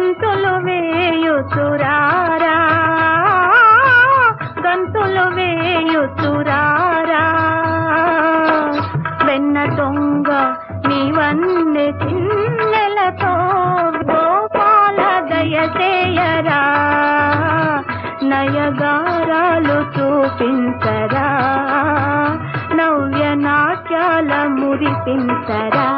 గంతులు వేయుచురారా గంతులు వేయుచురారా వెన్న దొంగ నీవన్నె చిన్నెలతో గోపాల దయచేయరా నయగారాలు చూపించరా నవ్య నాట్యాల మురిపించరా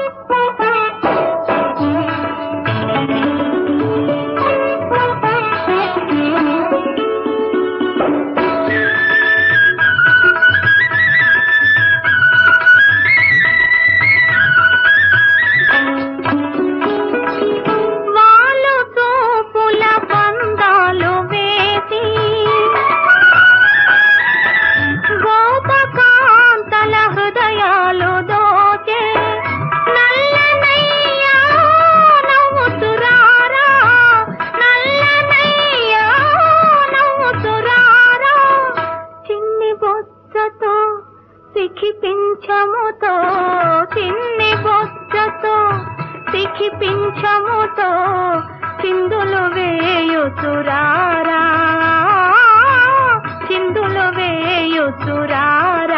వాళ్ళు చూపుల పందాలు వేసి గోపకాంతల హృదయాలు దోచే నల్లనయ్యా నవ్వుతురారా నల్లనయ్యా నవ్వుతురారా చిన్ని బొచ్చతో సిఖిపించముతో చిన్ని బొచ్చతో సిఖిపించముతో చిందులు వేయుచురారా చిందులు వేయుచురారా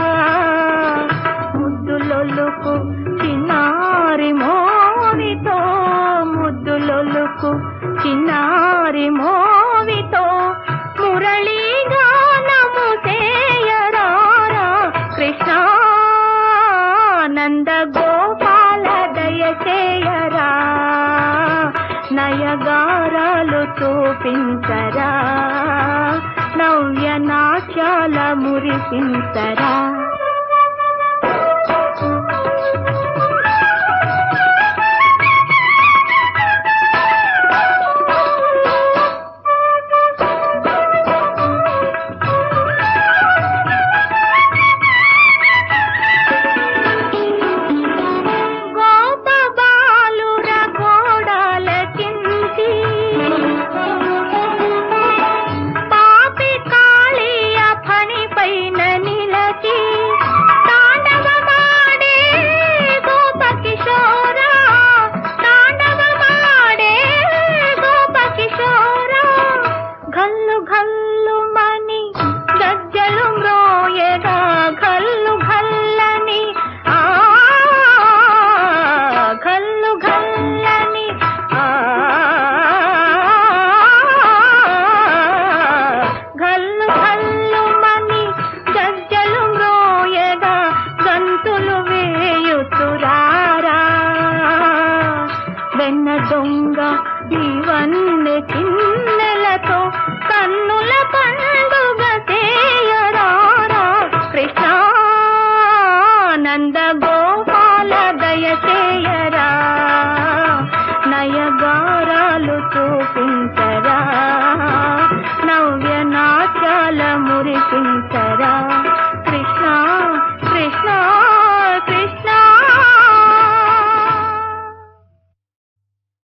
ముద్దులొల్లుకు చిన్నారి మోవితో ముద్దులొల్లుకు చిన్నారి మోవితో మురళీ గానము చేయరారా కృష్ణ నంద గోపాల దయచేయరా నయగారాలు చూపించరా నవ్య నాట్యాల మురిపించరా గోప బాలుర గోడాల కింది పాపి కాళీయ ఫణి పైన నిలచి తాండవమాడే గోప కిశోరా తాండవమాడే గోప కిశోరా గల్లు గల్లు మని గజ్జలు మ్రోయగా గల్లు గల్లని ఆ గల్లు గల్లని ఆ గల్లు గల్లు మని గజ్జలు మ్రోయగా గంతులు వేయుతురారా వెన్న దొంగ ఇవన్నీ చిన్నెలతో కన్నుల పండుగ చేయరారా కృష్ణ నంద గోపాల దయచేయరా నయగారాలు చూపించరా